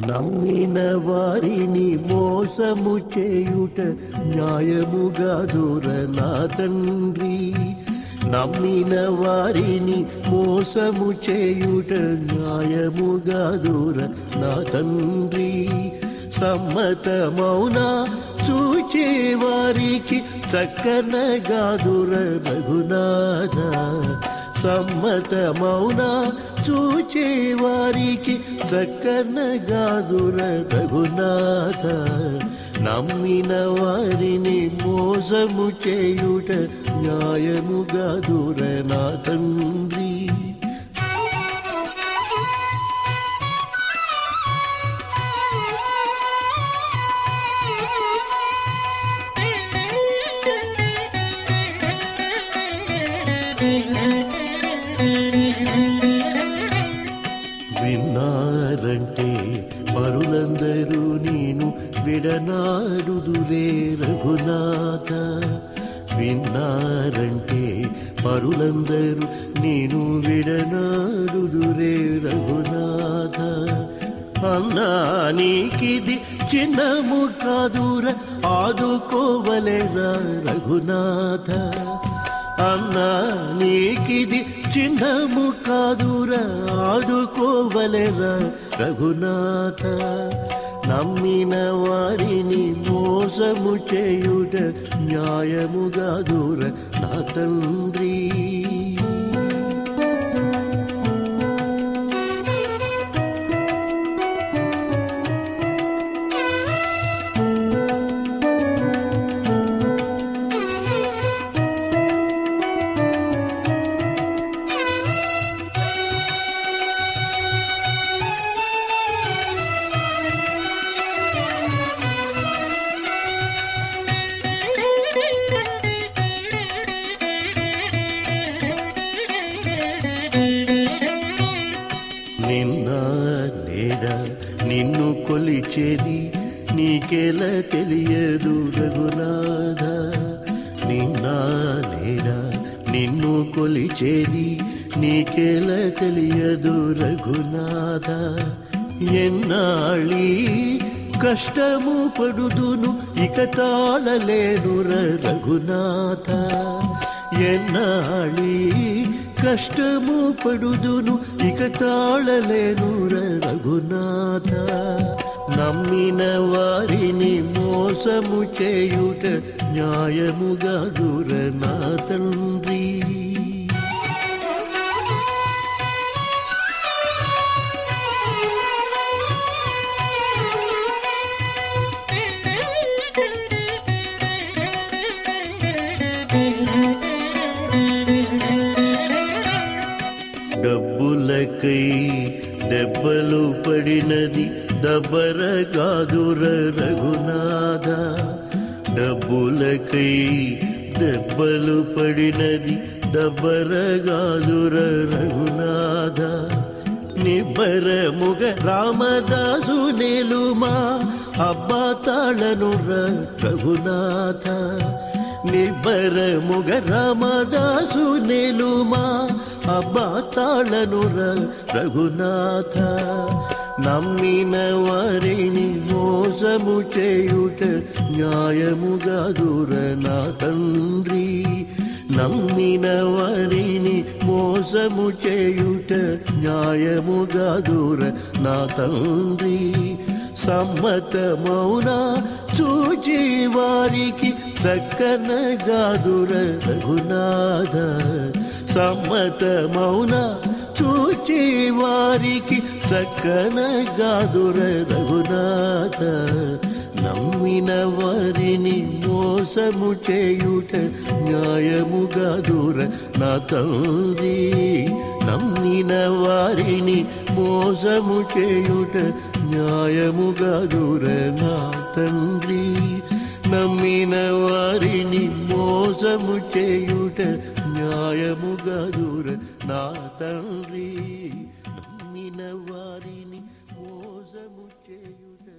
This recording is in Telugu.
నమ్మిన వారిని మోసము చేయుట న్యాయముగా దూర నా తండ్రి నమ్మిన వారిని మోసము చేయుట న్యాయముగా దూర నా తండ్రి సమ్మతమౌనా చూచే వారికి చక్కనగా దూర రఘునాథ సమ్మతమౌనా చూచే వారికి చక్కనగా దూర రఘునాథ నమ్మిన వారిని మోసము చేయుట న్యాయముగా దూర నా తండ్రి విన్నారంటే పరులందరూ నేను విడనాడుదురే రఘునాథ విన్నారంటే పరులందరూ నేను విడనాడుదురే రఘునాథ అన్నా నీకిది చిన్నము కాదుర ఆదుకోవలేరా రఘునాథ అన్నా నీకిది చిన్నము కాదురా ఆదుకోవలెరా రఘునాథ నమ్మిన వారిని మోసము చేయుట న్యాయముగా దూర నా తండ్రి నిన్న నేడ నిన్ను కొలిచేది నీకెలా తెలియదు రఘునాథ నిన్న నేడ నిన్ను కొలిచేది నీకెలా తెలియదు రఘునాథ ఎన్నాళ్ళీ కష్టము పడుదును ఇక తాళలేను రఘునాథ ఎన్నాళ్ళీ కష్టము పడుదును ఇక తాళలేను రఘునాథ నమ్మిన వారిని మోసము చేయుట న్యాయముగా దూర నా తండ్రి డబ్బులకై దెబ్బలు పడినది దబ్బరగాదుర రఘునాథ డబ్బులకై దెబ్బలు పడినది దబ్బరగాదుర రఘునాథ నిబ్బరముగ రామదాసు నేలుమా అబ్బా తాళను రఘునాథ నిబ్బరముగ రామదాసు నేలుమా అబ్బా తాళను రఘునాథ నమ్మిన వారిని మోసము చేయుట న్యాయముగా దూర నా తండ్రి నమ్మిన వారిని మోసము చేయుట న్యాయముగా దూర నా తండ్రి సమ్మతమౌనా చూచి వారికి చక్కనగా దుర రఘునాథ సమ్మతమౌనా చూచి వారికి చక్కనగా దుర రఘునాథ నమ్మిన వారిని మోసము చేయుట న్యాయముగా దూర నా తండ్రి నమ్మిన వారిని మోసము చేయుట న్యాయముగా దూర నా తండ్రి నమ్మిన వారిని మోసము చేయుట న్యాయముగా దూర నా తండ్రి నమ్మిన వారిని మోసము చేయుట